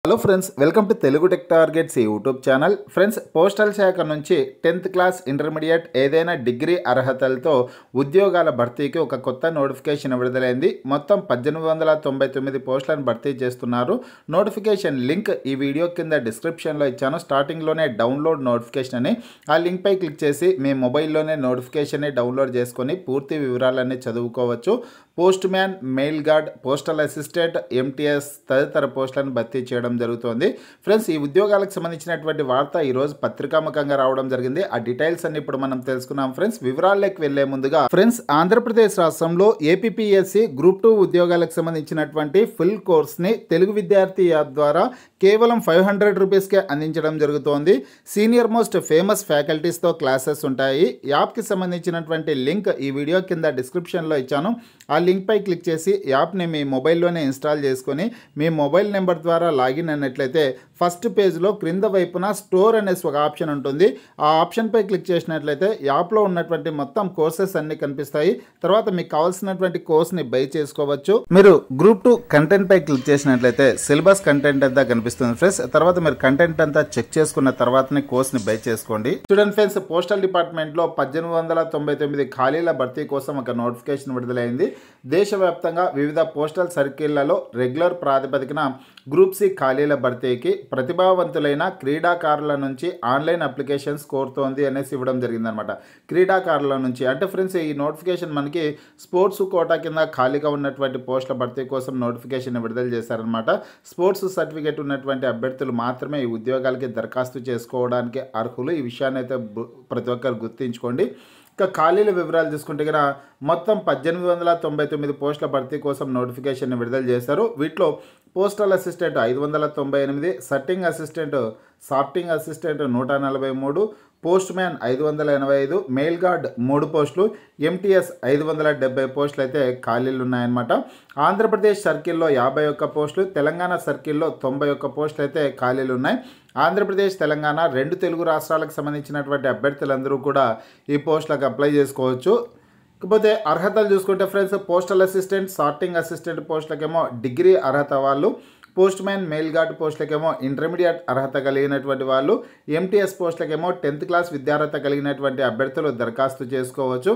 hello friends welcome to Telugu tech targets YouTube channel friends postal శాఖ నుంచి tenth class intermediate ఏదైనా degree అర్హతలతో ఉద్యోగాల భర్తీకి ఒక కొత్త నోటిఫికేషన్ విడుదలైంది మొత్తం పద్దెనిమిది వందల తొంభై తొమ్మిది పోస్టులను భర్తీ చేస్తున్నారు నోటిఫికేషన్ లింక్ ఈ వీడియో కింద డిస్క్రిప్షన్లో ఇచ్చాను స్టార్టింగ్లోనే డౌన్లోడ్ నోటిఫికేషన్ అని ఆ లింక్పై క్లిక్ చేసి మీ మొబైల్లోనే నోటిఫికేషన్ని డౌన్లోడ్ చేసుకొని పూర్తి వివరాలన్నీ చదువుకోవచ్చు postman mail guard postal assistant MTS తదితర పోస్టులను భర్తీ చేయడం జరుగుతోంది ఫ్రెండ్స్ ఈ ఉద్యోగాలకు సంబంధించినటువంటి వార్త ఈరోజు పత్రికాముఖంగా రావడం జరిగింది ఆ డీటెయిల్స్ అన్ని ఇప్పుడు మనం తెలుసుకున్నాం ఫ్రెండ్స్ వివరాల్లోకి వెళ్లే ముందుగా ఫ్రెండ్స్ ఆంధ్రప్రదేశ్ రాష్ట్రంలో ఏపీఎస్సి గ్రూప్ టూ ఉద్యోగాలకు సంబంధించినటువంటి ఫుల్ కోర్స్ని తెలుగు విద్యార్థి యాప్ ద్వారా కేవలం ఫైవ్ హండ్రెడ్ రూపీస్కే అందించడం జరుగుతోంది సీనియర్ మోస్ట్ ఫేమస్ ఫ్యాకల్టీస్తో క్లాసెస్ ఉంటాయి యాప్కి సంబంధించినటువంటి లింక్ ఈ వీడియో కింద డిస్క్రిప్షన్లో ఇచ్చాను ఆ లింక్పై క్లిక్ చేసి యాప్ని మీ మొబైల్లోనే ఇన్స్టాల్ చేసుకొని మీ మొబైల్ నెంబర్ ద్వారా లాగిన్ అయినట్లయితే ఫస్ట్ పేజ్లో క్రింద వైపున స్టోర్ అనేసి ఒక ఆప్షన్ ఉంటుంది ఆ ఆప్షన్పై క్లిక్ చేసినట్లయితే యాప్లో ఉన్నటువంటి మొత్తం కోర్సెస్ అన్ని కనిపిస్తాయి తర్వాత మీకు కావాల్సినటువంటి కోర్స్ని బై చేసుకోవచ్చు మీరు గ్రూప్ టూ కంటెంట్ పై క్లిక్ చేసినట్లయితే సిలబస్ కంటెంట్ అంతా కనిపిస్తుంది ఫ్రెండ్స్ తర్వాత మీరు కంటెంట్ అంతా చెక్ చేసుకున్న తర్వాతనే కోర్స్ని బై చేసుకోండి స్టూడెంట్ ఫ్రెండ్స్ పోస్టల్ డిపార్ట్మెంట్లో పద్దెనిమిది వందల తొంభై తొమ్మిది ఖాళీల భర్తీ కోసం ఒక నోటిఫికేషన్ విడుదలైంది దేశవ్యాప్తంగా వివిధ పోస్టల్ సర్కిళ్లలో రెగ్యులర్ ప్రాతిపదికన గ్రూప్ సి ఖాళీల భర్తీకి ప్రతిభావంతులైన క్రీడాకారుల నుంచి ఆన్లైన్ అప్లికేషన్స్ కోరుతోంది అనేసి ఇవ్వడం జరిగిందనమాట క్రీడాకారుల నుంచి అంటే ఫ్రెండ్స్ ఈ నోటిఫికేషన్ మనకి స్పోర్ట్స్ కోటా కింద ఖాళీగా ఉన్నటువంటి పోస్టుల భర్తీ కోసం నోటిఫికేషన్ విడుదల చేశారనమాట స్పోర్ట్స్ సర్టిఫికేట్ ఉన్నటువంటి అభ్యర్థులు మాత్రమే ఈ ఉద్యోగాలకి దరఖాస్తు చేసుకోవడానికి అర్హులు ఈ విషయాన్ని అయితే బు- ప్రతి ఒక్కరు గుర్తుంచుకోండి ఇక ఖాళీల వివరాలు చూసుకుంటే కనుక మొత్తం పద్దెనిమిది వందల తొంభై తొమ్మిది పోస్టుల భర్తీ కోసం నోటిఫికేషన్ విడుదల చేశారు వీటిలో పోస్టల్ అసిస్టెంట్ ఐదు వందల తొంభై ఎనిమిది సట్టింగ్ అసిస్టెంట్ సార్టింగ్ అసిస్టెంట్ నూట నలభై మూడు పోస్ట్ మ్యాన్ ఐదు వందల ఎనభై ఐదు మెయిల్ గార్డ్ మూడు పోస్టులు ఎంటీఎస్ ఐదు వందల డెబ్బై పోస్టులు అయితే ఖాళీలు ఉన్నాయన్నమాట ఆంధ్రప్రదేశ్ సర్కిల్లో యాభై ఒక్క పోస్టులు తెలంగాణ సర్కిల్లో తొంభై ఒక్క పోస్టులు అయితే ఖాళీలు ఉన్నాయి ఆంధ్రప్రదేశ్ తెలంగాణ రెండు తెలుగు రాష్ట్రాలకు సంబంధించినటువంటి అభ్యర్థులందరూ కూడా ఈ పోస్టులకు అప్లై చేసుకోవచ్చు ఇకపోతే అర్హతలు చూసుకుంటే friends postal assistant sorting assistant పోస్టులకేమో డిగ్రీ అర్హత వాళ్ళు పోస్ట్ మ్యాన్ మెయిల్ గార్డ్ పోస్టులకేమో ఇంటర్మీడియట్ అర్హత కలిగినటువంటి వాళ్ళు ఎంటీఎస్ పోస్టులకేమో టెన్త్ క్లాస్ విద్యార్హత కలిగినటువంటి అభ్యర్థులు దరఖాస్తు చేసుకోవచ్చు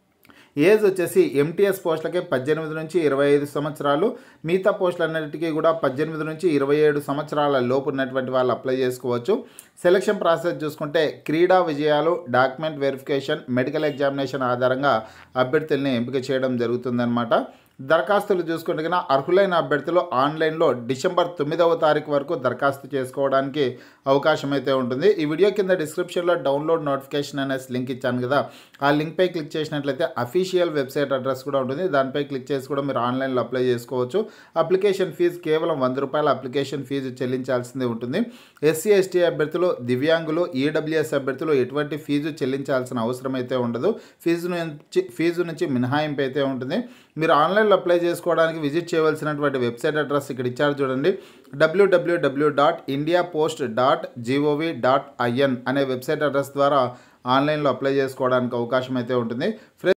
ఏజ్ వచ్చేసి ఎంటీఎస్ పోస్టులకే పద్దెనిమిది నుంచి ఇరవై ఐదు సంవత్సరాలు మిగతా పోస్టులన్నిటికీ కూడా పద్దెనిమిది నుంచి ఇరవై ఏడు సంవత్సరాల లోపు ఉన్నటువంటి వాళ్ళు అప్లై చేసుకోవచ్చు సెలక్షన్ ప్రాసెస్ చూసుకుంటే క్రీడా విజయాలు డాక్యుమెంట్ వెరిఫికేషన్ మెడికల్ ఎగ్జామినేషన్ ఆధారంగా అభ్యర్థుల్ని ఎంపిక చేయడం జరుగుతుందన్నమాట దరఖాస్తులు చూసుకుంటే కన్నా అర్హులైన అభ్యర్థులు ఆన్లైన్లో డిసెంబర్ తొమ్మిదవ తారీఖు వరకు దరఖాస్తు చేసుకోవడానికి అవకాశం అయితే ఉంటుంది ఈ వీడియో కింద డిస్క్రిప్షన్లో డౌన్లోడ్ నోటిఫికేషన్ అనేసి లింక్ ఇచ్చాను కదా ఆ లింక్పై క్లిక్ చేసినట్లయితే అఫీషియల్ వెబ్సైట్ అడ్రస్ కూడా ఉంటుంది దానిపై క్లిక్ చేసి కూడా మీరు ఆన్లైన్లో అప్లై చేసుకోవచ్చు అప్లికేషన్ ఫీజు కేవలం వంద రూపాయల అప్లికేషన్ ఫీజు చెల్లించాల్సిందే ఉంటుంది ఎస్సీ ఎస్టీ అభ్యర్థులు దివ్యాంగులు ఈడబ్ల్యూఎస్ అభ్యర్థులు ఎటువంటి ఫీజు చెల్లించాల్సిన అవసరం అయితే ఉండదు ఫీజు నుంచి ఫీజు నుంచి మినహాయింపు అయితే ఉంటుంది మీరు ఆన్లైన్లో అప్లై చేసుకోవడానికి విజిట్ చేయవలసినటువంటి వెబ్సైట్ అడ్రస్ ఇక్కడ ఇచ్చారు చూడండి W W W dot India post dot G O V dot I N అనే వెబ్సైట్ అడ్రస్ ద్వారా ఆన్లైన్లో అప్లై చేసుకోవడానికి అవకాశం అయితే ఉంటుంది ఫ్రెండ్స్